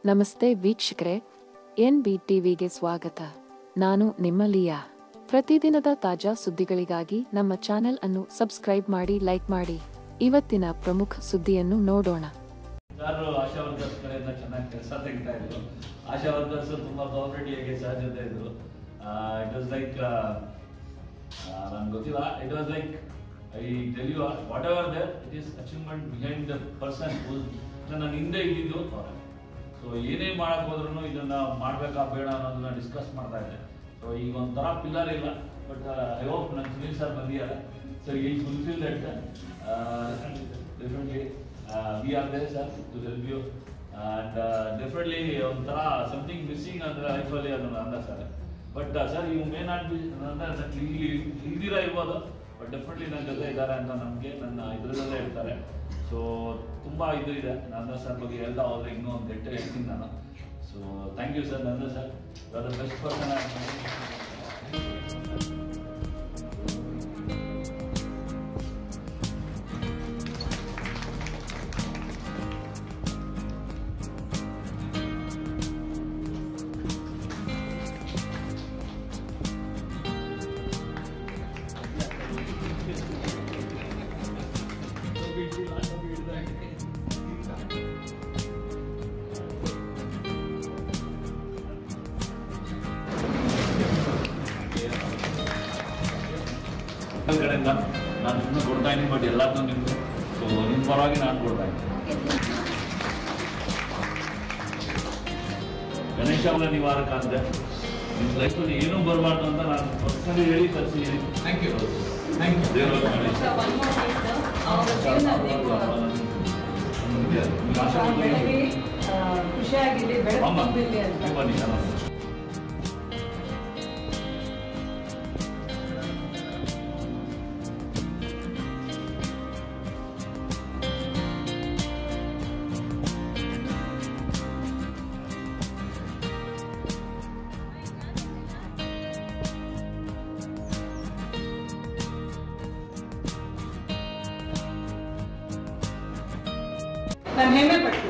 ನಮಸ್ತೆ ವೀಕ್ಷಕರೇ N B ಟಿವಿಗೆ ಸ್ವಾಗತ ನಾನು ನಿಮ್ಮ ಲಿಯಾ ಪ್ರತಿದಿನದ ತಾಜಾ ಸುದ್ದಿಗಳಿಗಾಗಿ ನಮ್ಮ ಚಾನೆಲ್ ಅನ್ನು ಸಬ್ಸ್ಕ್ರೈಬ್ ಮಾಡಿ ಲೈಕ್ ಮಾಡಿ ಇವತ್ತಿನ ಪ್ರಮುಖ ಸುದ್ದಿಯನ್ನು ನೋಡೋಣ ಎಲ್ಲರೂ ಆಶಾ ವರ್ಕರ್ಸ್ ಕಡೆಯಿಂದ ಚೆನ್ನಾಗಿ ಕೆಲಸ ತೆಗಿತಾ ಇದ್ರು ಆಶಾ ವರ್ಕರ್ಸ್ ತುಂಬಾ ಕೋಆಪರೇಟಿವ್ ಆಗಿ ಸಹ ಜೊತೆ ಇದ್ರು ಇಟ್ ವಾಸ್ ಲೈಕ್ ನನ್ಗೆ ಗೊತ್ತಿಲ್ಲ it was like I tell you whatever there it is achievement behind the person ನನ್ನ ಹಿಂದೆ ಇದ್ದಿದ್ದು ಅವರೇ ಸೊ ಏನೇ ಮಾಡಕ್ ಹೋದ್ರು ಇದನ್ನ ಮಾಡ್ಬೇಕಾ ಬೇಡ ಅನ್ನೋದನ್ನ ಡಿಸ್ಕಸ್ ಮಾಡ್ತಾ ಇದ್ದೆ ಸೊ ಈಗ ಒಂಥರ ಪಿಲ್ಲರ್ ಇಲ್ಲ ಬಟ್ ಐ ಹೋಪ್ ನನ್ನ ಸುನೀಲ್ ಸರ್ ಬಂದಿದ್ದಾರೆ ಸೊ ಈ fulfil that definitely we are there sir to help you and definitely ಒಂಥರ ಸಮಥಿಂಗ್ ಮಿಸ್ಸಿಂಗ್ ಅಂದ್ರೆ ಲೈಫಲ್ಲಿ ಅದು ಅಂದ sir but sir you may not be ಅಂದ್ರೆ ಇಲ್ಲಿ ಇಲ್ದಿರ ಇರ್ಬೋದು ಬಟ್ ಡೆಫಿನೆಟ್ಲಿ ನನ್ನ ಜೊತೆ ಇದ್ದಾರೆ ಅಂತ ನಮಗೆ ನನ್ನ ಇದ್ರಲ್ಲೇ ಇರ್ತಾರೆ ಸೊ ತುಂಬಾ ಇದು ಇದೆ ನಂದ ಸರ್ ಬಗ್ಗೆ ಹೇಳ್ತಾ ಹೋದ್ರೆ ಇನ್ನೂ ಒಂದು ಎಂಟು ಹೇಳ್ತೀನಿ ನಾನು so thank you sir Nanda sir the best person ಕಡೆಯಿಂದ ನಾನು ಸುಮ್ಮನೆ ಕೊಡ್ತಾ ಇದ್ದೀನಿ ಬಟ್ ಎಲ್ಲದನ್ನೂ ನಿಮ್ಗೆ ಸೊ ನಿಮ್ಮ ಪರವಾಗಿ ನಾನು ಕೊಡ್ತಾ ಇದ್ದೀನಿ ಗಣೇಶ ಅವರ ನಿವಾರಕ ಅಂದ್ರೆ ನಿಮ್ಮ ಲೈಫಲ್ಲಿ ಏನೂ ಬರಬಾರ್ದು ಅಂತ ನಾನು ಪರ್ಸನಲಿ ಹೇಳಿ ಕಳಿಸಿದ್ದೀನಿ ಥ್ಯಾಂಕ್ ಯು ಥ್ಯಾಂಕ್ ಯು ದೇವರು ಮಾಡಿ So one more thing, sir. ಅವರ ಜೀವನದಲ್ಲಿ ನಿಮ್ಮ ಆಶೆ ಆ ಪಡ್ತೀನಿ. ಬೆಳಗ್ಗೆ, ಆ, ಖುಷಿಯಾಗಿರ್ಲಿ ಬೆಳಕು ಅಮ್ಮ, ತುಂಬಿರ್ಲಿ ಅಂತ ನೀವು ಬನ್ನಿ ನಾನು ನಾನು ಹೆಮ್ಮೆ ಪಡ್ತೀನಿ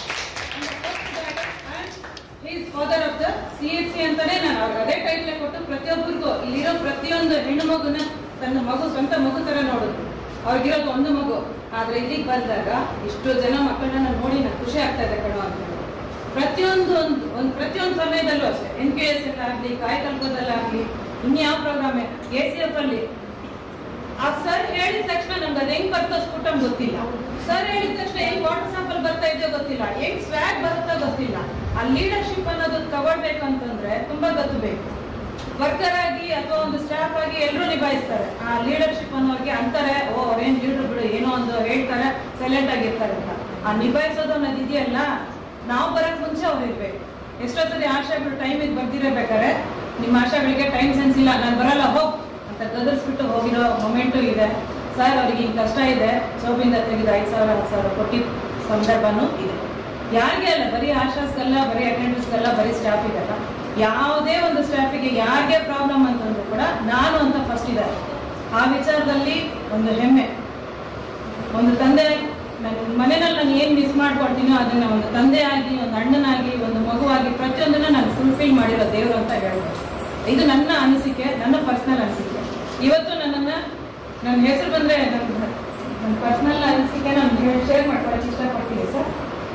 father of the C H C ಅಂತಾನೆ ನಾನು ಅವ್ರಿಗೆ ಅದೇ ಟೈಟ್ಲ್ ಕೊಟ್ಟು ಪ್ರತಿಯೊಬ್ಬರಿಗೂ ಇಲ್ಲಿರೋ ಪ್ರತಿಯೊಂದು ಹೆಣ್ಣು ಮಗುನ ತನ್ನ ಮಗು ಸ್ವಂತ ಮಗು ತರ ನೋಡುದು ಅವ್ರಿಗಿರೋದು ಒಂದು ಮಗು ಆದ್ರೆ ಇಲ್ಲಿಗೆ ಬಂದಾಗ ಇಷ್ಟು ಜನ ಮಕ್ಕಳನ್ನ ನಾನು ನೋಡಿ ನಾನು ಖುಷಿ ಆಗ್ತಾ ಇದೆ ಕಣೋ ಅಂತ ಹೇಳಿ. ಪ್ರತಿಯೊಂದು ಒಂದು ಒಂದು ಪ್ರತಿಯೊಂದು ಸಮಯದಲ್ಲೂ ಅಷ್ಟೇ ಎನ್ ಕೆ ಎಸ್ ಆಗಲಿ ಕಾಯಕಲ್ಪದಲ್ಲಾಗ್ಲಿ ಇನ್ಯಾವ ಪ್ರೋಗ್ರಾಮ್ ಎ ಸಿ ಎಫ್ ಅಲ್ಲಿ ಆ ಸರ್ ಹೇಳಿದ ತಕ್ಷಣ ನಮ್ಗೆ ಅದು ಹೆಂಗ್ ಬರ್ತೋ ಸ್ಫುಟಂ ಗೊತ್ತಿಲ್ಲ ಸರ್ ಹೇಳಿದ ತಕ್ಷಣ ಹೆಂಗ್ ವಾಟ್ಸ್ಆಪ್ ಅಲ್ಲಿ ಬರ್ತಾ ಇದೆಯೋ ಗೊತ್ತಿಲ್ಲ ಹೆಂಗ್ ಸ್ವ್ಯಾಗ್ ಬರುತ್ತೋ ಗೊತ್ತಿಲ್ಲ ಆ ಲೀಡರ್ಶಿಪ್ ಅನ್ನೋದು ತಗೊಳ್ಬೇಕು ಅಂತಂದ್ರೆ ತುಂಬಾ ಗೊತ್ತು ಬೇಕು ವರ್ಕರ್ ಆಗಿ ಅಥವಾ ಒಂದು ಸ್ಟಾಫ್ ಆಗಿ ಎಲ್ಲರೂ ನಿಭಾಯಿಸ್ತಾರೆ ಆ ಲೀಡರ್ಶಿಪ್ ಅನ್ನೋರಿಗೆ ಅಂತಾರೆ ಓ ಅವ್ರೇನ್ ಲೀಡರ್ ಬಿಡು ಏನೋ ಒಂದು ಹೇಳ್ತಾರೆ ಸೈಲೆಂಟ್ ಆಗಿರ್ತಾರೆ ಅಂತ ಆ ನಿಭಾಯಿಸೋದು ಅನ್ನೋದು ಇದೆಯಲ್ಲ ನಾವು ಬರಕ್ ಮುಂಚೆ ಅವ್ರು ಇರ್ಬೇಕು ಎಷ್ಟೋ ಸರಿ ಆಶಾಗಳು ಟೈಮಿಗೆ ಬರ್ದಿರಬೇಕಾದ್ರೆ ನಿಮ್ಮ ಆಶಾಗಳಿಗೆ ಟೈಮ್ ಸೆನ್ಸ್ ಇಲ್ಲ ನಾನು ಬರಲ್ಲ ಹೋಗ್ ಅಂತ ಗದರ್ಸ್ಬಿಟ್ಟು ಹೋಗಿರೋ ಮೊಮೆಂಟು ಇದೆ ಸರ್ ಅವ್ರಿಗೆ ಈಗ ಕಷ್ಟ ಇದೆ ಜೋಬಿಂದ ತೆಗೆದು ಐದು ಸಾವಿರ ಹತ್ತು ಸಾವಿರ ಕೊಟ್ಟಿದ್ದ ಸಂದರ್ಭನೂ ಇದೆ ಯಾರಿಗೆ ಅಲ್ಲ ಬರೀ ಆಶಾಸ್ಗಲ್ಲ ಬರೀ ಅಟೆಂಡರ್ಸ್ಗಲ್ಲ ಬರೀ ಸ್ಟಾಫಿಗಲ್ಲ ಯಾವುದೇ ಒಂದು ಸ್ಟಾಫಿಗೆ ಯಾರಿಗೆ ಪ್ರಾಬ್ಲಮ್ ಅಂತಂದ್ರೂ ಕೂಡ ನಾನು ಅಂತ ಫಸ್ಟ್ ಇದ್ದಾರೆ ಆ ವಿಚಾರದಲ್ಲಿ ಒಂದು ಹೆಮ್ಮೆ ಒಂದು ತಂದೆ ನನ್ನ ಮನೆಯಲ್ಲಿ ನಾನು ಏನು ಮಿಸ್ ಮಾಡ್ಕೊಳ್ತೀನೋ ಅದನ್ನ ಒಂದು ತಂದೆಯಾಗಿ ಒಂದು ಅಣ್ಣನಾಗಿ ಒಂದು ಮಗುವಾಗಿ ಪ್ರತಿಯೊಂದನ್ನ ನಾನು ಫುಲ್ಫಿಲ್ ಮಾಡಿರೋ ದೇವರು ಅಂತ ಹೇಳ್ಬೋದು ಇದು ನನ್ನ ಅನಿಸಿಕೆ ನನ್ನ ಪರ್ಸನಲ್ ಅನಿಸಿಕೆ ಇವತ್ತು ನನ್ನನ್ನ ನನ್ನ ಹೆಸರು ಬಂದ್ರೆ ನನ್ನ ನನ್ನ ಪರ್ಸನಲ್ ಅನಿಸಿಕೆ ನಾನು ಶೇರ್ ಮಾಡ್ಕೊಳಕ್ಕೆ ಇಷ್ಟಪಡ್ತೀನಿ ಸರ್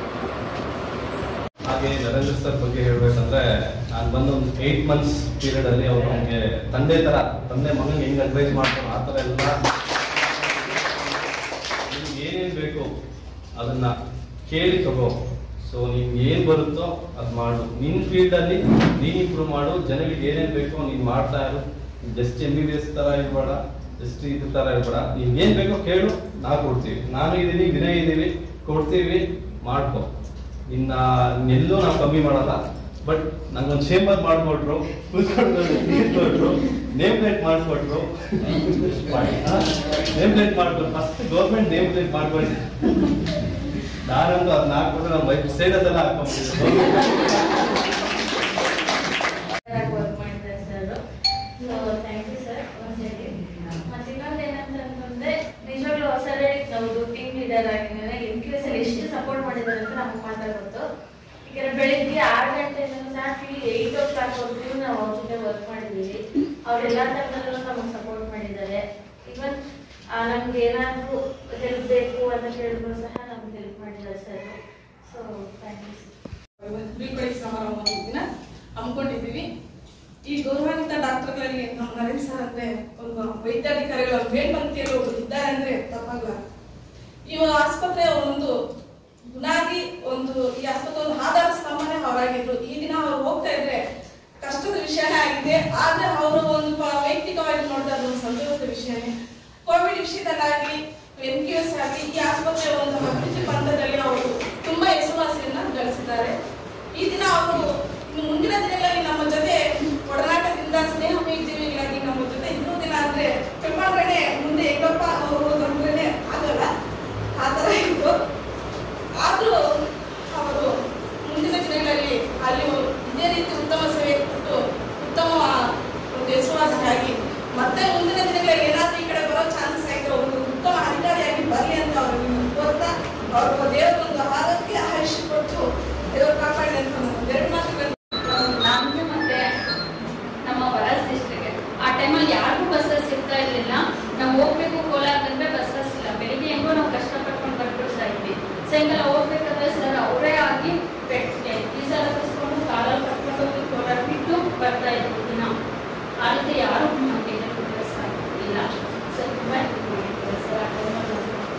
ಹಾಗೆ ನರೇಂದ್ರ ಸರ್ ಬಗ್ಗೆ ಹೇಳ್ಬೇಕಂದ್ರೆ ನಾನು ಬಂದು ಒಂದು ಏಟ್ ಮಂತ್ಸ್ ಪೀರಿಯಡ್ ಅಲ್ಲಿ ಅವ್ರು ನಮಗೆ ತಂದೆ ತರ ತಂದೆ ಮಗನಿಗೆ ಹೆಂಗ್ ಅಡ್ವೈಸ್ ಮಾಡ್ತಾರೆ ಆ ಥರ ಎಲ್ಲ ನಿಮ್ಗೆ ಏನೇನ್ ಬೇಕು ಅದನ್ನ ಕೇಳಿ ತಗೋ ಸೊ ನಿಮ್ಗೆ ಏನ್ ಬರುತ್ತೋ ಅದ್ ಮಾಡು ನಿನ್ ಫೀಲ್ಡ್ ಅಲ್ಲಿ ನೀನ್ ಇಂಪ್ರೂವ್ ಮಾಡು ಜನಗಳಿಗೆ ಏನೇನ್ ಬೇಕೋ ನೀನ್ ಮಾಡ್ತಾ ಇರು just M B B S ತರ ಇರ್ಬೇಡ ಜಸ್ಟ್ ಇದು ತರ ಇರ್ಬೇಡ ನಿಮ್ಗೆ ಏನ್ ಬೇಕೋ ಕೇಳು ನಾವು ಕೊಡ್ತೀವಿ ನಾನು ಇದೀನಿ ವಿನಯ್ ಇದೀವಿ ಕೊಡ್ತೀವಿ ಮಾಡ್ಕೊ ಇನ್ನ ಎಲ್ಲೂ ನಾವು ಕಮ್ಮಿ ಮಾಡಲ್ಲ ಬಟ್ ನಂಗೊಂದು ಚೇಂಬರ್ ಮಾಡ್ಕೊಟ್ರು ಕೂತ್ಕೊಂಡು ನೇಮ್ ಪ್ಲೇಟ್ ಮಾಡಿಸ್ಕೊಟ್ರು ನೇಮ್ ಪ್ಲೇಟ್ ಮಾಡ್ಕೊಟ್ರು ಫಸ್ಟ್ ಗೌರ್ಮೆಂಟ್ ನೇಮ್ ಪ್ಲೇಟ್ ಮಾಡ್ಕೊಟ್ಟು ನಾನಂತೂ ಅದನ್ನ ಹಾಕ್ಬಿಟ್ಟು ನಮ್ಮ ವೈಫ್ ಸ್ಟೇಟಸ್ ಎಲ್ಲ ಹಾಕೊಂಡ್ಬಿಟ್ಟಿದ್ರು ವರ್ಕ್ ಮಾಡ್ತಾರೆ sir so thank you sir ಒಂದ್ಸರಿ ಮತ್ತೆ ಇನ್ನೊಂದು ಏನಂತಂದ್ರೆ ನಿಜವಾಗ್ಲೂ ಸರ್ ನಾವು ಟೀಮ್ ಲೀಡರ್ ಆಗಿದ್ದಾರೆ ಎನ್ ಕ್ಯೂ ಎಸ್ ಅಲ್ಲಿ ಎಷ್ಟು ಸಪೋರ್ಟ್ ಮಾಡಿದ್ದಾರೆ ಅಂತ ನಮ್ಗೆ ಮಾತ್ರ ಗೊತ್ತು ಈಗ ಬೆಳಿಗ್ಗೆ ಆರು ಗಂಟೆಯಿಂದ ಸ್ಟಾರ್ಟ್ ಏಯ್ಟ್ ಓ ಕ್ಲಾಕ್ ವರೆಗೂ ನಾವು ಅವ್ರ ಜೊತೆ ವರ್ಕ್ ಮಾಡಿದ್ದೀವಿ ಅವರೆಲ್ಲ ಥರದಲ್ಲೂ ನಮಗೆ ಸಪೋರ್ಟ್ ಮಾಡಿದ್ದಾರೆ ಇವನ್ ನಮ್ಗೆ ಏನಾದರೂ ಹೆಲ್ಪ್ ಬೇಕು ಅಂತ ಕೇಳಿದ್ರು ಸಹ ನಮ್ಗೆ ಹೆಲ್ಪ್ ಮಾಡಿದ್ದಾರೆ ಸರ್ ಸೊ ಥ್ಯಾಂಕ್ ಯು ಬೀಳ್ಕೊಡಿ ಸಮಾರಂಭ ಒಂದು ದಿನ ಹಮ್ಮಿಕೊಂಡಿದ್ದೀವಿ ಈ ಗೌರವಾನ್ವಿತ ಡಾಕ್ಟರ್ಗಳಲ್ಲಿ ನಮ್ಮ ನರೇಂದ್ರ ಸರ್ ಅಂದ್ರೆ ಒಂದು ವೈದ್ಯಾಧಿಕಾರಿಗಳ ಮೇಲ್ಪಂಕ್ತಿಯಲ್ಲಿ ಒಬ್ರು ಇದ್ದಾರೆ ಅಂದ್ರೆ ತಪ್ಪಾಗಲ್ಲ ಈ ಒಂದು ಆಸ್ಪತ್ರೆಯ ಒಂದು ಬುನಾದಿ ಒಂದು ಈ ಆಸ್ಪತ್ರೆ ಒಂದು ಆಧಾರ ಸ್ತಂಭನೇ ಅವರಾಗಿದ್ರು ಈ ದಿನ ಅವ್ರು ಹೋಗ್ತಾ ಇದ್ರೆ ಕಷ್ಟದ ವಿಷಯನೇ ಆಗಿದೆ ಆದ್ರೆ ಅವರು ಒಂದು ಪ- ವೈಯಕ್ತಿಕವಾಗಿ ನೋಡಿದ್ರೆ ಅದು ಒಂದು ಸಂತೋಷದ ವಿಷಯನೇ ಕೋವಿಡ್ ವಿಷಯದಲ್ಲಾಗ್ಲಿ ಎನ್ ಕ್ಯೂ ಎಸ್ ಆಗಲಿ ಈ ಆಸ್ಪತ್ರೆಯ ಒಂದು ಅಭಿವೃದ್ಧಿ ಪಂಥದಲ್ಲಿ ಅವರು ತುಂಬಾ ಹೆಸರುವಾಸಿಯನ್ನ ಗಳಿಸಿದ್ದಾರೆ ಈ ದಿನ ಅವರು ಇನ್ನು ಮುಂದಿನ ದಿನಗಳಲ್ಲಿ ನಮ್ಮ ಜೊತೆ ಒಡನಾಟದಿಂದ ಸ್ನೇಹ ಜೀವಿಗಳಾಗಿ ನಮ್ಮ ಜೊತೆ ಇರುವುದಿಲ್ಲ ಅಂದ್ರೆ ಕೆಂಪಣ್ಣ ಮುಂದೆ ಹೆಂಗಪ್ಪ ಅವರು ಅಂದ್ರೆ ಆಗಲ್ಲ ಆ ಥರ ಇತ್ತು ಆದರೂ ಅವರು ಮುಂದಿನ ದಿನಗಳಲ್ಲಿ ಅಲ್ಲಿ ಇದೇ ರೀತಿ ಉತ್ತಮ ಸೇವೆ ಕೊಟ್ಟು ಉತ್ತಮ ಒಂದು ಹೆಸರುವಾಸಿಯಾಗಿ ಮತ್ತೆ ಮುಂದಿನ ದಿನಗಳಲ್ಲಿ ಏನಾದ್ರೂ ಈ ಕಡೆ ಬರೋ ಚಾನ್ಸಸ್ ಆಯ್ತು ಅವರು ಉತ್ತಮ ಅಧಿಕಾರಿಯಾಗಿ ಬರಲಿ ಅಂತ ಅವ್ರಿಗೆ ಕೋರ್ತಾ ಅವ್ರ ದೇವರೊಂದು ಆರೋಗ್ಯ ಆಯುಷ್ಯ ಕೊಟ್ಟು ದೇವರು ಕಾಪಾಡಿ ಅಂತ ನಾನು ಎರಡು ಮಾತುಗಳನ್ನು ನಮ್ಗೆ ಮತ್ತೆ ನಮ್ಮ ಹೊರ ಸಿಸ್ಟರ್ಗೆ ಆ ಟೈಮಲ್ಲಿ ಯಾರಿಗೂ ಬಸ್ಸಸ್ ಸಿಗ್ತಾ ಇರಲಿಲ್ಲ ನಾವು ಹೋಗ್ಬೇಕು ಕೋಲಾರದಂದ್ರೆ ಬಸ್ಸಸ್ ಇಲ್ಲ ಬೆಳಿಗ್ಗೆ ಹೆಂಗೋ ನಾವು ಕಷ್ಟಪಟ್ಕೊಂಡು ಬರ್ಬಿಡ್ತಾ ಇದ್ವಿ ಸಾಯಂಕಾಲ ಹೋಗ್ಬೇಕಾದ್ರೆ ಸರ್ ಅವರೇ ಆಗಿ ಡೀಸೆಲ್ ಹಾಕಿಸ್ಕೊಂಡು ಕಾಲಲ್ಲಿ ಕಟ್ಕೊಂಡು ಹೋಗಿ ಕೋಲಾರ ಬಿಟ್ಟು ಬರ್ತಾ ಇದ್ವಿ ದಿನ ಆ ರೀತಿ ಯಾರು ನಮಗೆ ಇಲ್ಲ ಸರ್ ತುಂಬ ಸರ್ ಆ ಟೈಮಲ್ಲಿ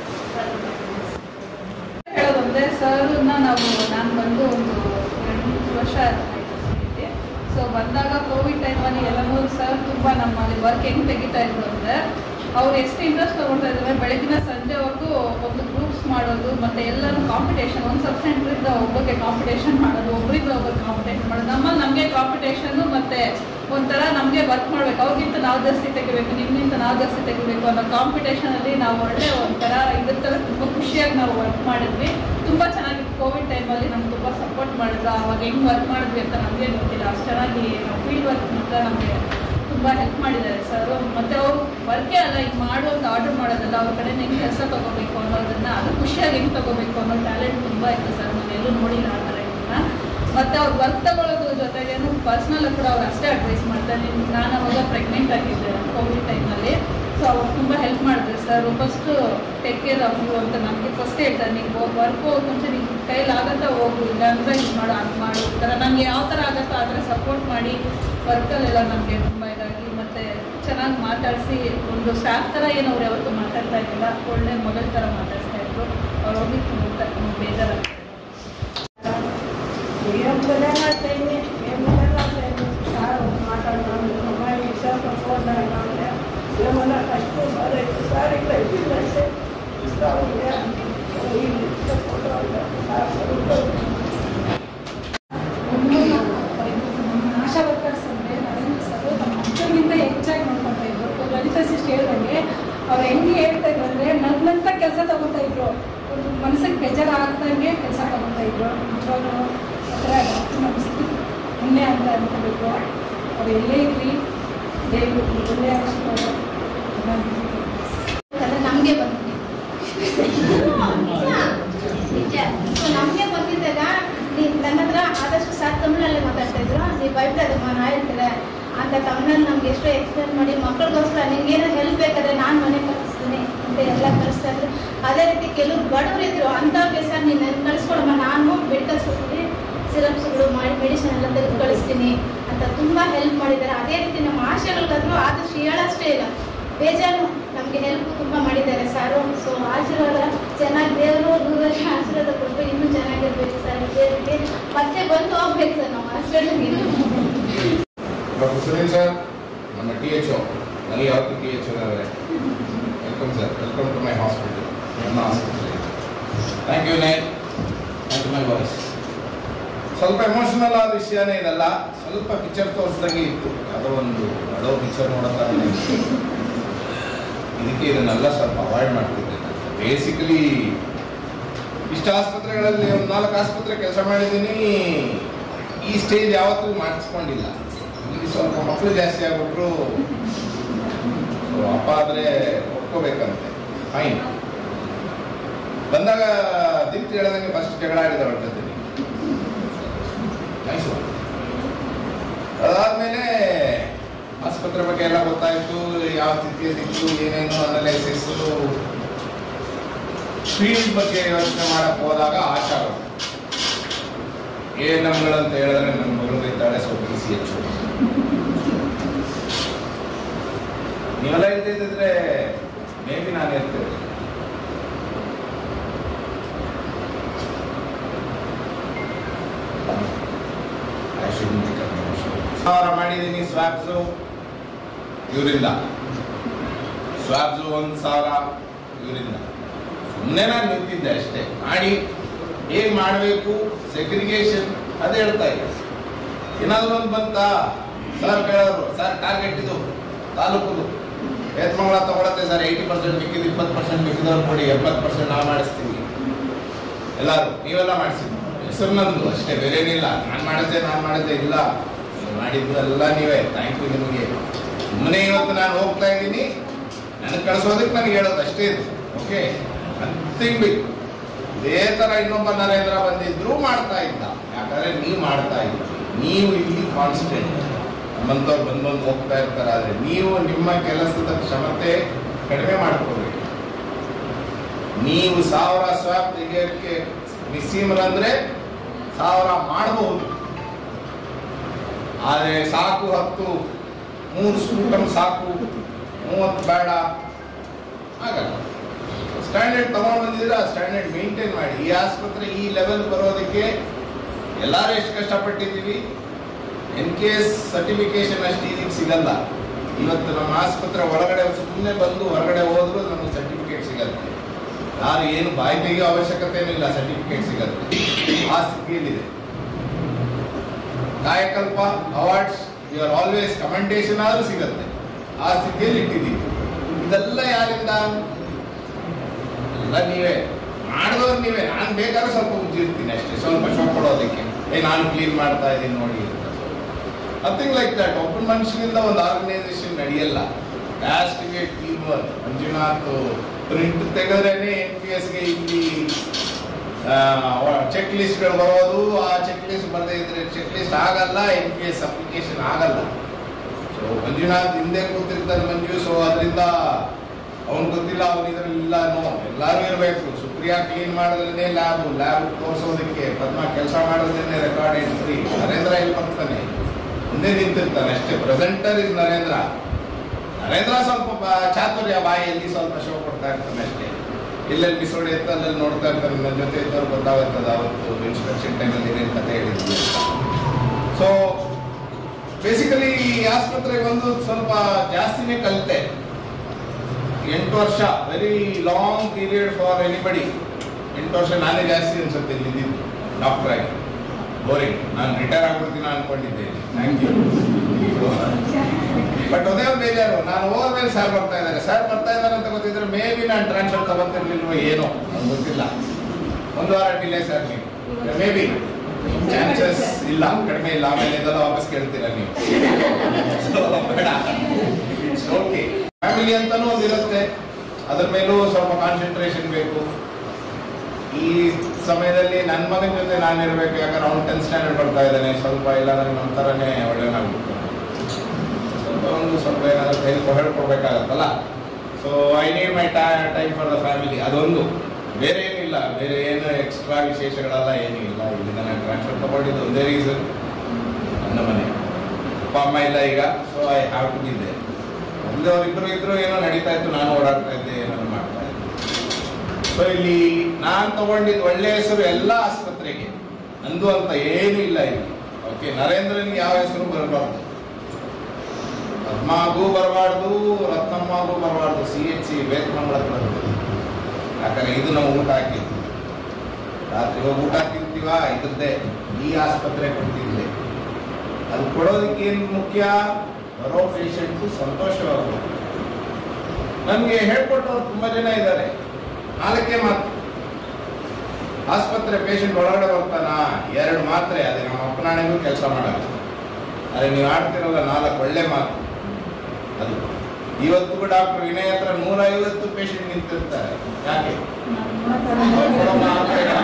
ಹೇಳೋದಂದ್ರೆ ಸರ್ನ ನಾವು ನಾನು ಬಂದು ಒಂದು ಎರಡು ಮೂರು ವರ್ಷ ಆಯ್ತು ಸೊ ಬಂದಾಗ ಕೋವಿಡ್ ಟೈಮಲ್ಲಿ ಎಲ್ಲನೂ ಸರ್ ತುಂಬ ನಮ್ಮಲ್ಲಿ ವರ್ಕ್ ಹೆಂಗೆ ತೆಗಿತಾ ಇದ್ರು ಅಂದರೆ ಅವ್ರು ಎಷ್ಟು ಇಂಟ್ರೆಸ್ಟ್ ತಗೊಳ್ತಾ ಇದ್ದಾರೆ ಬೆಳಗಿನ ಸಂಜೆವರೆಗೂ ಒಂದು ಗ್ರೂಪ್ಸ್ ಮಾಡೋದು ಮತ್ತು ಎಲ್ಲರೂ ಕಾಂಪಿಟೇಷನ್ ಒಂದು ಸಬ್ ಸೆಂಟ್ರಿಂದ ಒಬ್ಬರಿಗೆ ಕಾಂಪಿಟೇಷನ್ ಮಾಡೋದು ಒಬ್ಬರಿಂದ ಒಬ್ಬರು ಕಾಂಪಿಟೇಷನ್ ಮಾಡೋದು ನಮ್ಮಲ್ಲಿ ನಮಗೆ ಕಾಂಪಿಟೇಷನ್ನು ಮತ್ತು ಒಂಥರ ನಮಗೆ ವರ್ಕ್ ಮಾಡಬೇಕು ಅವ್ರಿಗಿಂತ ನಾವು ಜಾಸ್ತಿ ತೆಗಿಬೇಕು ನಿಮ್ಗಿಂತ ನಾವು ಜಾಸ್ತಿ ತೆಗಿಬೇಕು ಅನ್ನೋ ಕಾಂಪಿಟೇಷನಲ್ಲಿ ನಾವು ಒಳ್ಳೆ ಒಂಥರ ಇದ್ರ ಥರ ತುಂಬ ಖುಷಿಯಾಗಿ ನಾವು ವರ್ಕ್ ಮಾಡಿದ್ವಿ ತುಂಬ ಚೆನ್ನಾಗಿತ್ತು ಕೋವಿಡ್ ಟೈಮಲ್ಲಿ ನಮ್ಗೆ ತುಂಬ ಸಪೋರ್ಟ್ ಮಾಡಿದ್ರು ಅವಾಗ ಹೆಂಗೆ ವರ್ಕ್ ಮಾಡಿದ್ವಿ ಅಂತ ನಮಗೆ ಗೊತ್ತಿಲ್ಲ ಅಷ್ಟು ಚೆನ್ನಾಗಿ ನಾವು ಫೀಲ್ಡ್ ವರ್ಕ್ ಮಾತ್ರ ನಮಗೆ ತುಂಬ ಹೆಲ್ಪ್ ಮಾಡಿದ್ದಾರೆ ಸರ್ ಮತ್ತು ಅವರು ವರ್ಕೇ ಅಲ್ಲ ಈಗ ಮಾಡೋ ಒಂದು ಆರ್ಡರ್ ಮಾಡೋದಲ್ಲ ಅವ್ರ ಕಡೆ ಹೆಂಗೆ ಕೆಲಸ ತೊಗೋಬೇಕು ಅನ್ನೋದನ್ನ ಅದು ಖುಷಿಯಾಗಿ ಹೆಂಗೆ ತೊಗೋಬೇಕು ಅನ್ನೋ ಟ್ಯಾಲೆಂಟ್ ತುಂಬ ಇತ್ತು ಸರ್ ನಾನು ಎಲ್ಲೂ ನೋಡಿಲ್ಲ ಆ ಥರ ಇದನ್ನ ಮತ್ತು ಅವ್ರು ವರ್ಕ್ ತಗೊಳ್ಳೋದ್ರ ಜೊತೆಗೇನು ಪರ್ಸ್ನಲ್ ಕೂಡ ಅವ್ರು ಅಷ್ಟೇ ಅಡ್ವೈಸ್ ಮಾಡ್ತಾರೆ ನಾನು ಅವಾಗ ಪ್ರೆಗ್ನೆಂಟ್ ಆಗಿದ್ದೆ ಕೋವಿಡ್ ಟೈಮಲ್ಲಿ ಸೊ ಅವ್ರು ತುಂಬ ಹೆಲ್ಪ್ ಮಾಡಿದ್ರು sir first take care of you ಅಂತ ನನಗೆ ಫಸ್ಟ್ ಹೇಳ್ತಾರೆ ನೀವು ವರ್ಕ್ ಹೋಗಿ ಮುಂಚೆ ನಿಮ್ಗೆ ಕೈಲಾಗತ್ತಾ ಹೋಗು ಇಲ್ಲ ಅಂದರೆ ಇದು ಮಾಡು ಅದು ಮಾಡು ಈ ಥರ ನನಗೆ ಯಾವ ಥರ ಆಗುತ್ತೋ ಆ ಥರ ಸಪೋರ್ಟ್ ಮಾಡಿ ವರ್ಕಲ್ಲೆಲ್ಲ ನಮಗೆ ತುಂಬ ಇದಾಗಿ ಮತ್ತು ಚೆನ್ನಾಗಿ ಮಾತಾಡಿಸಿ ಒಂದು ಸ್ಟಾಫ್ ಥರ ಏನು ಅವ್ರು ಯಾವತ್ತೂ ಮಾತಾಡ್ತಾ ಇದ್ದಿಲ್ಲ ಒಳ್ಳೆ ಮಗಳ ಥರ ಮಾತಾಡ್ತಾ ಇದ್ರು ಅವ್ರು ಹೋಗಿ ತುಂಬ ಬೇಜಾರಾಗ್ತಾ ಇದ್ರು. ಆಶಾ ವರ್ಕರ್ಸ್ ಅಂದರೆ ನರೇಂದ್ರ ಸರ್ ನಮ್ಮ ಮಕ್ಕಳಿಗಿಂತ ಹೆಚ್ಚಾಗಿ ನೋಡ್ಕೊತಾ ಇದ್ರು ಲಲಿತಾ ಸಿಸ್ಟ್ ಹೇಳ್ದಂಗೆ ಅವ್ರು ಹೆಂಗೆ ಹೇಳ್ತಾ ಇದ್ರು ಅಂದರೆ ನಗ್ನಂತ ಕೆಲಸ ತಗೋತಾ ಇದ್ರು ಒಂದು ಮನಸ್ಸಿಗೆ ಬೇಜಾರು ಆಗ್ದಂಗೆ ಕೆಲಸ ತಗೋತಾ ಇದ್ರು ನಿಜವಾಗ್ಲೂ ಆ ಥರ ಡಾಕ್ಟರ್ ನಮಸ್ತೆ ಪುಣ್ಯ ಅಂತ ಅನ್ಕೋಬೇಕು ಅವ್ರು ಎಲ್ಲೇ ಇರಲಿ ದೇವರು ಒಳ್ಳೆಯ ಆಶೀರ್ವಾದ ನಮಗೆ ಬಂದಿದೆ ನಿಜ ಸೊ ನಮಗೆ ಬಂದಿದ್ದಾಗ ನೀವು ನನ್ನ ಹತ್ರ ಆದಷ್ಟು ಸಾಕು ತಮಿಳಲ್ಲೇ ಮಾತಾಡ್ತಾ ಇದ್ರು ನೀವು ಭಯಪಡೋದಮ್ಮ ನಾ ಹೇಳ್ತಾರೆ ಅಂತ ತಮಿಳಲ್ಲಿ ನಮ್ಗೆ ಎಷ್ಟೋ ಎಕ್ಸ್ಪ್ಲೇನ್ ಮಾಡಿ ಮಕ್ಕಳಿಗೋಸ್ಕರ ನಿಮ್ಗೆ ಏನೋ ಹೆಲ್ಪ್ ಬೇಕಾದ್ರೆ ನಾನು ಮನೆ ಕಳಿಸ್ತೀನಿ ಅಂತ ಎಲ್ಲ ಕಳಿಸ್ತಾ ಇದ್ರು ಅದೇ ರೀತಿ ಕೆಲವು ಬಡವರು ಇದ್ರು ಅಂಥವ್ರಿಗೆ ಸರ್ ನೀನು ನನ್ನ ಕಳಿಸ್ಕೊಡಮ್ಮ ನಾನು ಮೆಡಿಕಲ್ಸ್ ಹೋಗ್ತೀನಿ ಸಿರಪ್ಸ್ಗಳು ಮಾಡಿ ಮೆಡಿಸಿನ್ ಎಲ್ಲ ತೆಗೆದು ಕಳಿಸ್ತೀನಿ ಅಂತ ತುಂಬ ಹೆಲ್ಪ್ ಮಾಡಿದ್ದಾರೆ ಅದೇ ರೀತಿ ನಮ್ಮ ಆಶೆಗಳಿಗಾದ್ರೂ ಆದಷ್ಟು ಹೇಳಷ್ಟೇ ಇಲ್ಲ ಬೇಜಾರು ನಮಗೆ ಹೆಲ್ಪ್ ತುಂಬ ಮಾಡಿದ್ದಾರೆ ಸಾರು ಸೊ ಆಶೀರ್ವಾದ ಚೆನ್ನಾಗಿ ದೇವರು ನೂರು ವರ್ಷ ಆಶೀರ್ವಾದ ಕೊಟ್ಟು ಇನ್ನೂ ಚೆನ್ನಾಗಿರ್ಬೇಕು ಸರ್ ಇದೇ ರೀತಿ ಮತ್ತೆ ಬಂದು ಹೋಗ್ಬೇಕು ಸರ್ ನಾವು ಹಾಸ್ಪಿಟಲ್ಗೆ ಡಾಕ್ಟರ್ ಸುನೀಲ್ ಸರ್ ನಮ್ಮ ಟಿ ಎಚ್ ಒ ನನಗೆ ಯಾವತ್ತು ಟಿ ಎಚ್ ಇದ್ದಾರೆ welcome sir welcome to my hospital ನನ್ನ ಆಸ್ಪತ್ರೆ thank you nine thank you my voice ಸ್ವಲ್ಪ ಎಮೋಷನಲ್ ಆದ ವಿಷಯನೇ ಇದಲ್ಲ ಸ್ವಲ್ಪ ಪಿಕ್ಚರ್ ತೋರಿಸ್ದಂಗೆ ಇತ್ತು ಯಾವುದೋ ಒಂದು ಅಡೋ ಪಿಕ್ಚರ್ ನೋಡೋತರ ಇದಕ್ಕೆ ಇದನ್ನೆಲ್ಲ ಸ್ವಲ್ಪ ಅವಾಯ್ಡ್ ಮಾಡ್ತಿದ್ದೆ ಬೇಸಿಕಲಿ ಇಷ್ಟು ಆಸ್ಪತ್ರೆಗಳಲ್ಲಿ ಒಂದು ನಾಲ್ಕು ಆಸ್ಪತ್ರೆ ಕೆಲಸ ಮಾಡಿದ್ದೀನಿ ಈ ಸ್ಟೇಜ್ ಯಾವತ್ತೂ ಮಾಡಿಸ್ಕೊಂಡಿಲ್ಲ ಇಲ್ಲಿ ಸ್ವಲ್ಪ ಮಕ್ಕಳು ಜಾಸ್ತಿ ಆಗ್ಬಿಟ್ರು ಸೊ ಅಪ್ಪ ಆದರೆ ಒಪ್ಕೋಬೇಕಂತೆ ಫೈನ್ ಬಂದಾಗ ದೀಪ್ತಿ ಹೇಳ್ದಂಗೆ ಫಸ್ಟ್ ಜಗಳ ಆಡಿದ ಹೊರಟಿದ್ದೀನಿ ಆಸ್ಪತ್ರೆ ಬಗ್ಗೆ ಎಲ್ಲ ಗೊತ್ತಾಯ್ತು ಯಾವ ಸ್ಥಿತಿಯಲ್ಲಿತ್ತು ಏನೇನು ಅನಲೈಸಿಸ್ ಫೀಲ್ಡ್ ಬಗ್ಗೆ ಯೋಚನೆ ಮಾಡಕ್ ಹೋದಾಗ ಆಚಾರ ಏ ನಮ್ಗಳಂತ ಹೇಳಿದ್ರೆ ನನ್ನ ಮಗಳು ಇದ್ದಾಳೆ ಸೊ ಬಿ ಸಿ ಎಚ್ ನೀವೆಲ್ಲ ಇಲ್ದಿದ್ರೆ ಮೇ ಬಿ ನಾನು ಇರ್ತೇನೆ I shouldn't become emotional. ಸಾವಿರ ಮಾಡಿದ್ದೀನಿ ಸ್ವಾಬ್ಸು ಇವರಿಂದ ಸ್ವಾಬ್ಸು ಒಂದು ಸಾವಿರ ಇವರಿಂದ ಸುಮ್ಮನೆ ನಾನು ನಿಂತಿದ್ದೆ ಅಷ್ಟೇ ಮಾಡಿ ಹೇಗೆ ಮಾಡಬೇಕು ಸೆಗ್ರಿಗೇಷನ್ ಅದೇ ಹೇಳ್ತಾ ಇದ್ದೆ ಏನಾದ್ರು ಒಂದು ಬಂತಾ ಸರ್ ಕೇಳೋರು ಸರ್ ಟಾರ್ಗೆಟ್ ಇದು ತಾಲೂಕುದು ಏತ್ಮಂಗಳ ತಗೊಳತ್ತೆ ಸರ್ ಏಯ್ಟಿ ಪರ್ಸೆಂಟ್ ಮಿಕ್ಕಿದ್ದು ಇಪ್ಪತ್ತು ಪರ್ಸೆಂಟ್ ಮಿಕ್ಕಿದವ್ರು ಕೊಡಿ ಎಪ್ಪತ್ತು ಪರ್ಸೆಂಟ್ ನಾವು ಮಾಡಿಸ್ತೀವಿ ಎಲ್ಲರೂ ನೀವೆಲ್ಲ ಮಾಡಿಸಿ ಹೆಸರು ನಂದು ಅಷ್ಟೇ ಬೇರೆ ಏನಿಲ್ಲ ನಾನು ಮಾಡಿದ್ದೆ ನಾನು ಮಾಡಿದ್ದೆ ಇಲ್ಲ ನೀವು ಮಾಡಿದ್ದು ಎಲ್ಲ ನೀವೇ ಥ್ಯಾಂಕ್ ಯು ನಿಮಗೆ ಸುಮ್ಮನೆ ಇವತ್ತು ನಾನು ಹೋಗ್ತಾ ಇದ್ದೀನಿ ನನಗೆ ಕಳಿಸೋದಕ್ಕೆ ನನಗೆ ಹೇಳೋದು ಅಷ್ಟೇ ಇದು ಓಕೆ ನಥಿಂಗ್ ಬಿಗ್ ಇದೇ ಥರ ಇನ್ನೊಬ್ಬ ನರೇಂದ್ರ ಬಂದಿದ್ರು ಮಾಡ್ತಾ ಇದ್ದ ಯಾಕಂದ್ರೆ ನೀವು ಮಾಡ್ತಾ ಇದ್ರಿ ನೀವು ಇಲ್ಲಿ ಕಾನ್ಸ್ಟೆಂಟ್ ನಮ್ಮಂಥವ್ರು ಬಂದು ಬಂದು ಹೋಗ್ತಾ ಇರ್ತಾರೆ ಆದರೆ ನೀವು ನಿಮ್ಮ ಕೆಲಸದ ಕ್ಷಮತೆ ಕಡಿಮೆ ಮಾಡ್ಕೋಬೇಕು ನೀವು ಸಾವಿರ ಸ್ವಾಪ್ ತೆಗಿಯೋಕ್ಕೆ ನಿಸ್ಸೀಮರಂದ್ರೆ ಸಾವಿರ ಮಾಡಬಹುದು ಆದರೆ ಸಾಕು ಹತ್ತು ಮೂರು ಸ್ಕೂಟಮ್ ಸಾಕು ಮೂವತ್ತು ಬೇಡ ಆಗಲ್ಲ ಸ್ಟ್ಯಾಂಡರ್ಡ್ ತಗೊಂಡು ಬಂದಿದ್ರೆ ಆ ಸ್ಟ್ಯಾಂಡರ್ಡ್ ಮೇಂಟೈನ್ ಮಾಡಿ ಈ ಆಸ್ಪತ್ರೆ ಈ ಲೆವೆಲ್ ಬರೋದಕ್ಕೆ ಎಲ್ಲರೂ ಎಷ್ಟು ಕಷ್ಟಪಟ್ಟಿದ್ದೀವಿ ಎನ್ ಕೆ ಎಸ್ ಸರ್ಟಿಫಿಕೇಶನ್ ಅಷ್ಟು ಈಸಿಗೆ ಸಿಗಲ್ಲ ಇವತ್ತು ನಮ್ಮ ಆಸ್ಪತ್ರೆ ಒಳಗಡೆ ಸುಮ್ಮನೆ ಬಂದು ಹೊರಗಡೆ ಹೋದ್ರು ನಮಗೆ ಸರ್ಟಿಫಿಕೇಟ್ ಸಿಗತ್ತೆ ಯಾರು ಏನು ಬಾಯಿ ತೆಗೆಯೋ ಅವಶ್ಯಕತೆ ಇಲ್ಲ ಸರ್ಟಿಫಿಕೇಟ್ ಸಿಗತ್ತೆ ಆ ಸ್ಥಿತಿಯಲ್ಲಿದೆ Kayakalpa awards you are always commendation ಆದ್ರೂ ಸಿಗತ್ತೆ ಆ ಸ್ಥಿತಿಯಲ್ಲಿ ಇಟ್ಟಿದ್ದೀವಿ ಇದೆಲ್ಲ ಯಾರಿಂದ ಎಲ್ಲ ನೀವೇ ಮಾಡಿದವ್ರು ನೀವೇ ನಾನು ಬೇಕಾದ್ರೆ ಸ್ವಲ್ಪ ಉಜ್ಜಿರ್ತೀನಿ ಅಷ್ಟೇ ಸ್ವಲ್ಪ ಶೋ ಕೊಡೋದಕ್ಕೆ ಏ ನಾನು ಕ್ಲೀನ್ ಮಾಡ್ತಾ ಇದ್ದೀನಿ ನೋಡಿ ಅಂತ ನಥಿಂಗ್ ಲೈಕ್ ದಟ್ ಒಬ್ಬ ಮನುಷ್ಯನಿಂದ ಒಂದು ಆರ್ಗನೈಸೇಷನ್ ನಡೆಯಲ್ಲ ಲಾಸ್ಟ್ ಗೆ ಟೀಮ್ ವರ್ಕ್ ಮಂಜುನಾಥ್ ಪ್ರಿಂಟ್ ತೆಗೆದ್ರೇನೆ ಎನ್ ಪಿ ಎಸ್ಗೆ ಇಲ್ಲಿ ಚೆಕ್ ಲಿಸ್ಟ್ಗಳು ಬರೋದು ಆ ಚೆಕ್ ಲಿಸ್ಟ್ ಬರದೇ ಇದ್ರೆ ಚೆಕ್ ಲಿಸ್ಟ್ ಆಗಲ್ಲ ಎನ್ ಪಿ ಎಸ್ ಅಪ್ಲಿಕೇಶನ್ ಆಗಲ್ಲ ಸೊ ಮಂಜುನಾಥ್ ಹಿಂದೆ ಕೂತಿರ್ತಾನೆ ಮಂಜು ಸೊ ಅದರಿಂದ ಅವ್ನು ಗೊತ್ತಿಲ್ಲ ಅವ್ನು ಇದ್ರಲ್ಲಿ ಇಲ್ಲ ನೋ ಎಲ್ಲರೂ ಇರಬೇಕು ಸುಪ್ರಿಯಾ ಕ್ಲೀನ್ ಮಾಡಿದ್ರೆ ಲ್ಯಾಬ್ ಲ್ಯಾಬ್ ತೋರಿಸೋದಕ್ಕೆ ಪದ್ಮ ಕೆಲಸ ಮಾಡೋದ್ರೇನೆ ರೆಕಾರ್ಡ್ ಎಂಟ್ರಿ ನರೇಂದ್ರ ಇಲ್ಲಿ ಬರ್ತಾನೆ ಮುಂದೆ ನಿಂತಿರ್ತಾನೆ ಅಷ್ಟೇ ಪ್ರೆಸೆಂಟರ್ ಇಸ್ ನರೇಂದ್ರ ನರೇಂದ್ರ ಸ್ವಲ್ಪ ಬ- ಚಾತುರ್ಯ ಬಾಯಲ್ಲಿ ಸ್ವಲ್ಪ ಶೋ ಕೊಡ್ತಾ ಇರ್ತಾನೆ ಅಷ್ಟೇ ಎಲ್ಲೆಲ್ಲಿ ಬಿಸೋಡಿ ಇತ್ತು ಅಲ್ಲೆಲ್ಲಿ ನೋಡ್ತಾ ಇರ್ತಾನೆ ನನ್ನ ಜೊತೆ ಇದ್ದವ್ರು ಗೊತ್ತಾಗುತ್ತದೆ ಅವತ್ತು ಇನ್ಸ್ಪೆಕ್ಷನ್ ಟೈಮಲ್ಲಿ ಏನೇನು ಕತೆ ಹೇಳಿದ್ವಿ ಸೊ ಬೇಸಿಕಲಿ ಈ ಆಸ್ಪತ್ರೆಗೆ ಬಂದು ಸ್ವಲ್ಪ ಜಾಸ್ತಿನೇ ಕಲಿತೆ ಎಂಟು ವರ್ಷ very long period for anybody ಎಂಟು ವರ್ಷ ನಾನೇ ಜಾಸ್ತಿ ಅನ್ಸುತ್ತೆ ಇಲ್ಲಿ ಇದ್ದಿದ್ದು ಡಾಕ್ಟರ್ ಆಗಿ ಬೋರಿಂಗ್ ನಾನು ರಿಟೈರ್ ಆಗ್ಬಿಡ್ತೀನಿ ಅನ್ಕೊಂಡಿದ್ದೆ ಥ್ಯಾಂಕ್ ಯು ಬಟ್ ಅದೇ ಒಂದು ಬೇಜಾರು ನಾನು ಹೋದ್ಮೇಲೆ ಸರ್ ಬರ್ತಾ ಇದ್ದಾರೆ ಸರ್ ಬರ್ತಾ ಇದ್ದಾರೆ ಅಂತ ಗೊತ್ತಿದ್ರೆ ಮೇ ಬಿ ನಾನು ಟ್ರಾನ್ಸ್ಫರ್ ತಗೊಂತಿರ್ಲಿಲ್ವೋ ಏನೋ ಅದು ಗೊತ್ತಿಲ್ಲ ಒಂದು ವಾರ ಡಿಲೇ ಸರ್ ನೀವು ಮೇ ಬಿ ಚಾನ್ಸಸ್ ಇಲ್ಲ ಕಡಿಮೆ ಇಲ್ಲ ಆಮೇಲೆ ಇದೆಲ್ಲ ವಾಪಸ್ ಕೇಳ್ತೀರಾ ನೀವು So, ಬೇಡ ಓಕೆ ಫ್ಯಾಮಿಲಿ ಅಂತಾನೂ ಒಂದು ಇರುತ್ತೆ ಅದ್ರ ಮೇಲೂ ಸ್ವಲ್ಪ ಕಾನ್ಸಂಟ್ರೇಷನ್ ಬೇಕು ಈ ಸಮಯದಲ್ಲಿ ನನ್ನ ಮಗನ ಜೊತೆ ನಾನು ಇರಬೇಕು ಯಾಕಂದ್ರೆ ಅವ್ನು ಟೆಂತ್ ಸ್ಟ್ಯಾಂಡರ್ಡ್ ಬರ್ತಾ ಇದ್ದಾನೆ ಸ್ವಲ್ಪ ಇಲ್ಲ ನನಗೆ ನಮ್ಮ ಥರನೇ ಒಳ್ಳೆಯನಾಗ್ಬಿಟ್ಟು ಸ್ವಲ್ಪ ಒಂದು ಸ್ವಲ್ಪ ಏನಾದರೂ ಹೆಲ್ಪ್ ಹೇಳ್ಕೊಡ್ಬೇಕಾಗತ್ತಲ್ಲ so I need my time for the family ಅದೊಂದು ಬೇರೆ ಏನಿಲ್ಲ ಬೇರೆ ಏನು ಎಕ್ಸ್ಟ್ರಾ ವಿಶೇಷಗಳೆಲ್ಲ ಏನೂ ಇಲ್ಲ ಇಲ್ಲಿಂದ ನಾನು ಟ್ರಾನ್ಸ್ಫರ್ ತಗೊಂಡಿದ್ದು ಒಂದೇ ರೀಸನ್ ನನ್ನ ಮನೆ ಅಪ್ಪ ಅಮ್ಮ ಇಲ್ಲ ಈಗ so I have to be there ಅಲ್ಲಿ ಅವರಿಬ್ಬರು ಇದ್ರು ಏನೋ ನಡೀತಾ ಇತ್ತು ನಾನು ಓಡಾಡ್ತಾ ಇದ್ದೆ ಏನೋ ಮಾಡ್ತಾ ಇದ್ದೆ ಸೊ ಇಲ್ಲಿ ನಾನು ತಗೊಂಡಿದ್ದು ಒಳ್ಳೆ ಹೆಸರು ಎಲ್ಲ ಆಸ್ಪತ್ರೆಗೆ ನಂದು ಅಂತ ಏನೂ ಇಲ್ಲ ಇಲ್ಲಿ ಓಕೆ ನರೇಂದ್ರನಿಗೆ ಯಾವ ಹೆಸರು ಬರಬಾರ್ದು ಪದ್ಮಾಗೂ ಬರಬಾರ್ದು ರತ್ನಮ್ಮಗೂ ಬರಬಾರ್ದು ಸಿ ಎಚ್ ಸಿ ಬೇತ್ಮಂಗಳ ಹತ್ರ ಬರೋದು. ಯಾಕಂದ್ರೆ ಇದು ನಾವು ಊಟ ಹಾಕಿದ್ವಿ ರಾತ್ರಿ ಹೋಗಿ ಊಟ ತಿಂತೀವ ಇದ್ರದ್ದೇ ಈ ಆಸ್ಪತ್ರೆ ಕೊಡ್ತಿದ್ದೆ ಅದು ಕೊಡೋದಕ್ಕೆ ಏನು ಮುಖ್ಯ ಬರೋ ಪೇಷಂಟು ಸಂತೋಷವಾಗಬೇಕು ನನಗೆ ಹೇಳ್ಕೊಟ್ಟವ್ರು ತುಂಬ ಜನ ಇದ್ದಾರೆ ನಾಲ್ಕೇ ಮಾತು ಆಸ್ಪತ್ರೆ ಪೇಷಂಟ್ ಒಳಗಡೆ ಬರ್ತಾನ ಎರಡು ಮಾತ್ರೆ ಅದೇ ನಮ್ಮ ಅಪ್ಪನಾಣೆಗೂ ಕೆಲಸ ಮಾಡಲ್ಲ ಅದೇ ನೀವು ಆಡ್ತಿರಲ್ಲ ನಾಲ್ಕು ಒಳ್ಳೆ ಮಾತು ಅದು ಇವತ್ತು ಡಾಕ್ಟರ್ ವಿನಯ್ ಹತ್ರ ನೂರ ಐವತ್ತು ಪೇಷಂಟ್ ನಿಂತಿರ್ತಾರೆ ಯಾಕೆ ಕೊಡೋ ಮಾತ್ರೆಗಳ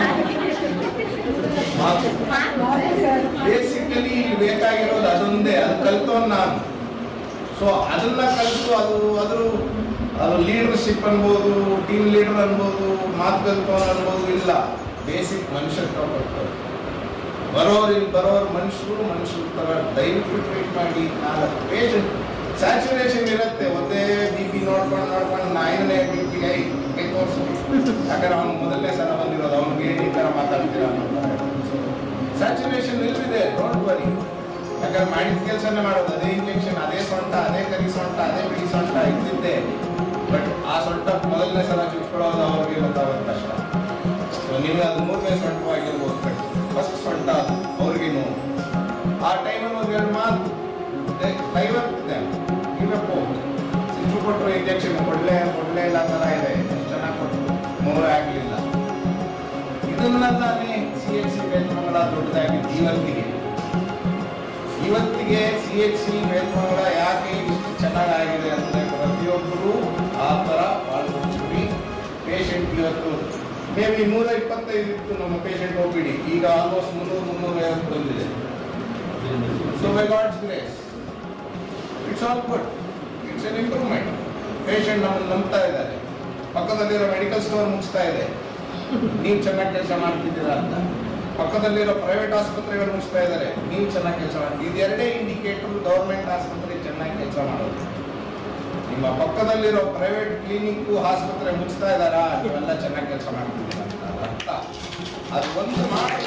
ಮಾತು ಬೇಸಿಕಲಿ ಇಲ್ಲಿ ಬೇಕಾಗಿರೋದು ಅದೊಂದೇ ಅದು ಕಲ್ತವನ್ ನಾನು ಸೊ ಅದನ್ನ ಕಲಿತು ಅದು ಅದ್ರ ಅದು ಲೀಡರ್ಶಿಪ್ ಅನ್ಬೋದು ಟೀಮ್ ಲೀಡರ್ ಅನ್ಬೋದು ಮಾತು ಕಲ್ಪನೆ ಅನ್ಬೋದು ಇಲ್ಲ ಬೇಸಿಕ್ ಮನುಷ್ಯತ್ವ ಕೊಡ್ತಾರೆ ಬರೋರು ಇಲ್ಲಿ ಬರೋರು ಮನುಷ್ಯರು ಮನುಷ್ಯರ ಥರ ದಯವಿಟ್ಟು ಟ್ರೀಟ್ ಮಾಡಿ ನಾಲ್ಕು ಪೇಷಂಟ್ ಸ್ಯಾಚುರೇಷನ್ ಇರುತ್ತೆ ಒಂದೇ ಬಿ ಪಿ ನೋಡ್ಕೊಂಡು ನೋಡ್ಕೊಂಡು ನಾಯಿನೇ ಬಿ ಪಿ ಐ ಕೈ ತೋರಿಸು ಯಾಕಂದ್ರೆ ಅವ್ನು ಮೊದಲನೇ ಸಲ ಬಂದಿರೋದು ಅವ್ನಿಗೆ ಏನು ಈ ಥರ ಮಾತಾಡ್ತೀರಾ ಸ್ಯಾಚುರೇಷನ್ ಇಲ್ಲಿದೆ ಡೋಂಟ್ ವರಿ ಯಾಕಂದ್ರೆ ಮಾಡಿದ ಕೆಲಸನೇ ಮಾಡೋದು ಅದೇ ಇಂಜೆಕ್ಷನ್ ಅದೇ ಸೊಂಟ ಅದೇ ಕರಿ ಸೊಂಟ ಅದೇ ಬಿಡಿ ಸೊಂಟ ಇದ್ದಿದ್ದೆ ಬಟ್ ಆ ಸೊಂಟ ಮೊದಲನೇ ಸಲ ಚುಚ್ಕೊಳ್ಳೋದು ಅವ್ರಿಗೆ ಗೊತ್ತಾಗೋದು ಕಷ್ಟ ಸೊ ನಿಮ್ಗೆ ಅದು ಮೂರನೇ ಸೊಂಟವಾಗಿರ್ಬೋದು ಬಟ್ ಫಸ್ಟ್ ಸೊಂಟ ಅದು ಅವ್ರಿಗೆ ನೋವು ಆ ಟೈಮಲ್ಲಿ ಒಂದು ಎರಡು ಮಾತು ಕೈವರ್ತಿದೆ ಇರಬೇಕು ಸಿಂಚು ಕೊಟ್ಟರು ಇಂಜೆಕ್ಷನ್ ಕೊಡಲೇ ಕೊಡಲೇ ಇಲ್ಲ ಥರ ಇದೆ ಚೆನ್ನಾಗಿ ಕೊಟ್ಟರು ಮೂರೇ ಆಗಲಿಲ್ಲ ಇದನ್ನೆಲ್ಲನೇ ಸಿ ಎಚ್ ಸಿ ವೇತನಗಳ ದೊಡ್ಡದಾಗಿದ್ದು ಇವತ್ತಿಗೆ ಇವತ್ತಿಗೆ ಸಿ ಎಚ್ ಸಿ ವೇತನಗಳ ಯಾಕೆ ಇಷ್ಟು ಚೆನ್ನಾಗಾಗಿದೆ ಅಂದರೆ ಪ್ರತಿಯೊಬ್ಬರು ಆ ಥರ ಪಾಲ್ಗೊಳ್ತೀವಿ ಪೇಷಂಟ್ ಇವತ್ತು ಮೇ ಬಿ ನೂರ ಇಪ್ಪತ್ತೈದು ಇತ್ತು ನಮ್ಮ ಪೇಷಂಟ್ ಒ ಪಿ ಡಿ ಈಗ ಆಲ್ಮೋಸ್ಟ್ ಮುನ್ನೂರು ಮುನ್ನೂರ ಐವತ್ತು ಬಂದಿದೆ so by God's grace it's all good it's an improvement patient ನಮ್ಮನ್ನು ನಂಬ್ತಾ ಇದ್ದಾರೆ ಪಕ್ಕದಲ್ಲಿರೋ ಮೆಡಿಕಲ್ ಸ್ಟೋರ್ ಮುಗಿಸ್ತಾ ಇದೆ ನೀವು ಚೆನ್ನಾಗಿ ಕೆಲಸ ಮಾಡ್ತಿದ್ದೀರಾ ಅಂತ ಪಕ್ಕದಲ್ಲಿರೋ ಪ್ರೈವೇಟ್ ಆಸ್ಪತ್ರೆಗಳು ಮುಗಿಸ್ತಾ ಇದ್ದಾರೆ ನೀವು ಚೆನ್ನಾಗಿ ಕೆಲಸ ಮಾಡಿ ಇದೆರಡೇ ಇಂಡಿಕೇಟರ್ ಗೌರ್ಮೆಂಟ್ ಆಸ್ಪತ್ರೆ ಚೆನ್ನಾಗಿ ಕೆಲಸ ಮಾಡೋದು ನಿಮ್ಮ ಪಕ್ಕದಲ್ಲಿರೋ ಪ್ರೈವೇಟ್ ಕ್ಲಿನಿಕ್ ಆಸ್ಪತ್ರೆ ಮುಗಿಸ್ತಾ ಇದ್ದಾರಾ ನೀವೆಲ್ಲ ಚೆನ್ನಾಗಿ ಕೆಲಸ ಮಾಡ್ತಿದ್ದೀರಾ ಅಂತ ಅದ್ರ ಅರ್ಥ ಅದು ಒಂದು ಮಾಡಿ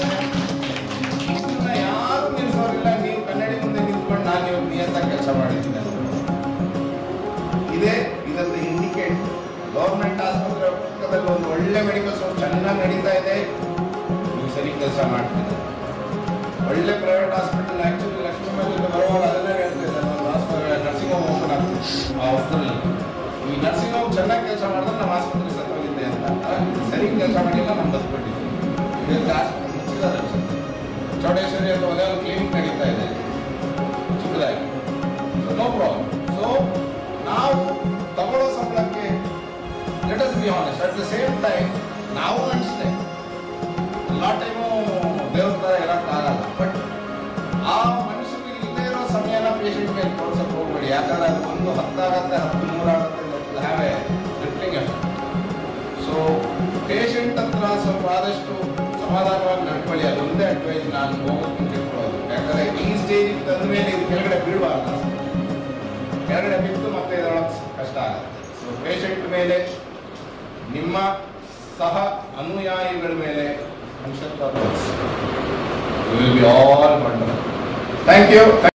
ಇದನ್ನ ಯಾರು ನಿಲ್ಸೋರಿಲ್ಲ ನೀವು ಕನ್ನಡಿ ಮುಂದೆ ನಿಂತ್ಕೊಂಡು ನಾನು ಇವತ್ತು ನಿಯತ್ತಾಗಿ ಕೆಲಸ ಮಾಡಿದ್ದೀನಿ ಅಂತ. ಇದೇ ಇದರದ್ದು ಇಂಡಿಕೇಟ್ ಗೌರ್ಮೆಂಟ್ ಆಸ್ಪತ್ರೆ ಪಕ್ಕದಲ್ಲಿ ಒಂದು ಒಳ್ಳೆ ಮೆಡಿಕಲ್ ಸ್ಟೋರ್ ಚೆನ್ನಾಗಿ ನಡೀತಾ ಇದೆ ನೀವು ಸರಿ ಕೆಲಸ ಮಾಡ್ತಿದ್ದೀರಿ ಒಳ್ಳೆ ಪ್ರೈವೇಟ್ ಹಾಸ್ಪಿಟಲ್ ಆಕ್ಚುಲಿ ಲಕ್ಷ್ಮೀಮಲ್ಲಿ ಬರುವಾಗ ಅದನ್ನೇ ಹೇಳ್ತಾ ಇದ್ದಾರೆ ಒಂದು ಹಾಸ್ಪಿಟಲ್ ನರ್ಸಿಂಗ್ ಹೋಮ್ ಓಪನ್ ಆಗ್ತದೆ ಆ ಹೊಸದಲ್ಲಿ ಈ ನರ್ಸಿಂಗ್ ಹೋಮ್ ಚೆನ್ನಾಗಿ ಕೆಲಸ ಮಾಡಿದ್ರೆ ನಮ್ಮ ಆಸ್ಪತ್ರೆ ಸತ್ತೋಗಿದೆ ಅಂತ ಅಲ್ಲ, ಸರಿ ಕೆಲಸ ಮಾಡಿಲ್ಲ ನಮ್ಮ ಬದುಕೊಂಡಿದ್ದೀವಿ ಇದಕ್ಕೆ ಆಸ್ಪತ್ರೆ ಮುಚ್ಚಿದ್ದಾರೆ ಅನ್ಸುತ್ತೆ. ಚೌಡೇಶ್ವರಿ ಅಂತ ಒಂದೇ ಒಂದು ಕ್ಲಿನಿಕ್ ನಡೀತಾ ಇದೆ ಚಿಕ್ಕದಾಗಿ ನೋ ಪ್ರಾಬ್ಲಮ್ ಸೊ ನಾವು ತಗೊಳ್ಳೋ ಸಂಬಳಕ್ಕೆ let us be honest at the same time ನಾವು ಅನಿಸ್ತೇ ಎಲ್ಲ ಟೈಮು ದೇವ್ರ ಥರ ಇರೋಕ್ಕಾಗಲ್ಲ ಬಟ್ ಆ ಮನುಷ್ಯನಿಗೆ ಇಲ್ಲದೆ ಇರೋ ಸಮಯನ ಪೇಷಂಟ್ ಮೇಲೆ ತೋರ್ಸಕ್ಕೆ ಹೋಗ್ಬೇಡಿ ಯಾಕಂದ್ರೆ ಅದು ಒಂದು ಹತ್ತಾಗತ್ತೆ ಹತ್ತು ನೂರಾಗತ್ತೆ have a rippling effect so patient ಹತ್ರ ಸ್ವಲ್ಪ ಆದಷ್ಟು ಸಮಾಧಾನವಾಗಿ ನಡ್ಕೊಳ್ಳಿ ಅದೊಂದೇ ಅಡ್ವೈಸ್ ನಾನು ಹೋಗೋದು ತಿಳ್ಕೊಳ್ಳೋದು ಯಾಕಂದ್ರೆ ಈ ಸ್ಟೇಜ್ ತಂದ ಮೇಲೆ ಇದು ಕೆಳಗಡೆ ಬೀಳಬಾರ್ದು ಕೆಳಗಡೆ ಬಿದ್ದು ಮತ್ತೆ ಇದರೊಳಗೆ ಕಷ್ಟ ಆಗುತ್ತೆ ಸೊ ಪೇಷಂಟ್ ಮೇಲೆ ನಿಮ್ಮ ಸಹ ಅನುಯಾಯಿಗಳ ಮೇಲೆ ಮನುಷ್ಯತ್ವ ತೋರಿಸಿ will be all thank you